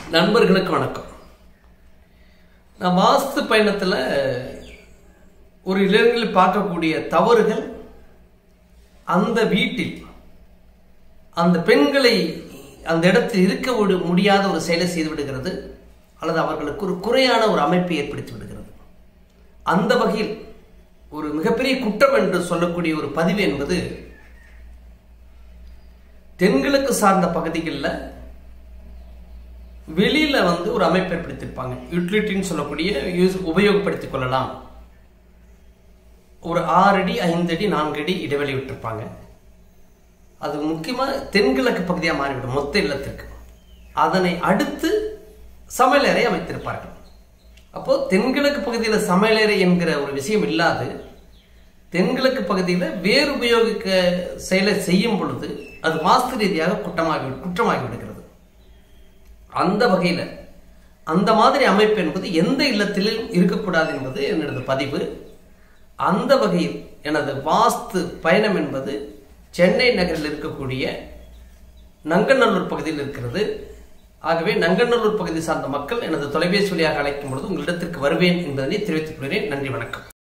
நண்பர்களுக்கு வணக்கம் நான் வாஸ்து பயணத்தில் ஒரு இளைஞர்கள் பார்க்கக்கூடிய தவறுகள் அந்த வீட்டில் அந்த பெண்களை அந்த இடத்தில் இருக்க விடு முடியாத ஒரு செயலை செய்து விடுகிறது அல்லது அவர்களுக்கு ஒரு குறையான ஒரு அமைப்பை ஏற்படுத்தி விடுகிறது அந்த வகையில் ஒரு மிகப்பெரிய குற்றம் என்று சொல்லக்கூடிய ஒரு பதிவு என்பது தென்கிழக்கு சார்ந்த பகுதிகளில் வெளியில வந்து ஒரு அமைப்பு ஏற்படுத்தியிருப்பாங்க யூட்டிலிட்டின்னு சொல்லக்கூடிய யூஸ் உபயோகப்படுத்திக் கொள்ளலாம் ஒரு ஆறு அடி ஐந்து அடி நான்கு அடி இடைவெளி விட்டிருப்பாங்க அது முக்கியமாக தென்கிழக்கு பகுதியாக மாறிவிடும் மொத்த இல்லத்திற்கு அதனை அடுத்து சமையலறை அமைத்திருப்பார்கள் அப்போ தென்கிழக்கு பகுதியில் சமையலறை என்கிற ஒரு விஷயம் இல்லாது தென்கிழக்கு பகுதியில் வேறு உபயோகிக்க செயலை செய்யும் பொழுது அது வாஸ்து ரீதியாக குற்றமாகி குற்றமாகி விடுகிறது அந்த வகையில் அந்த மாதிரி அமைப்பு என்பது எந்த இல்லத்திலும் இருக்கக்கூடாது என்பது எனது பதிவு அந்த வகையில் எனது வாஸ்து பயணம் என்பது சென்னை நகரில் இருக்கக்கூடிய நங்கநல்லூர் பகுதியில் இருக்கிறது ஆகவே நங்கநல்லூர் பகுதி சார்ந்த மக்கள் எனது தொலைபேசி வழியாக அழைக்கும் பொழுது உங்களிடத்திற்கு வருவேன் என்பதனை தெரிவித்துக் கொள்கிறேன் நன்றி வணக்கம்